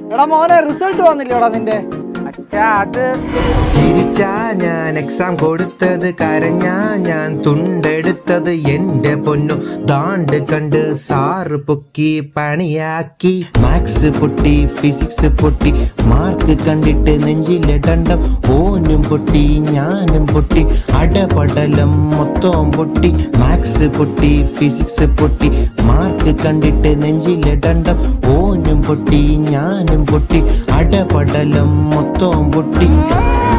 എടാ മോനെ റിസൾട്ട് വന്നില്ലേടാ നിന്റെ അച്ഛാ അത് ചിരിച്ചാ ഞാൻ എക്സാം കൊടുത്തത് കരഞ്ഞാ ഞാൻ തുണ്ടെടുത്തത് എന്റെ പൊന്നു ദാണ്ട് കണ്ട് സാറ് പൊക്കി പണിയാക്കി മാത്സ് പൊട്ടി ഫിസിക്സ് പൊട്ടി മാർക്ക് കണ്ടിട്ട് നെഞ്ചിലെ ദണ്ഡം ഓനും പൊട്ടി ഞാനും പൊട്ടി അടപടലം മൊത്തം പൊട്ടി മാത്സ് പൊട്ടി ഫിസിക്സ് പൊട്ടി മാർക്ക് കണ്ടിട്ട് നെഞ്ചിലെ ദണ്ഡം ഓനും പൊട്ടി ഞാനും പൊട്ടി അടപടലം മൊത്തം പൊട്ടി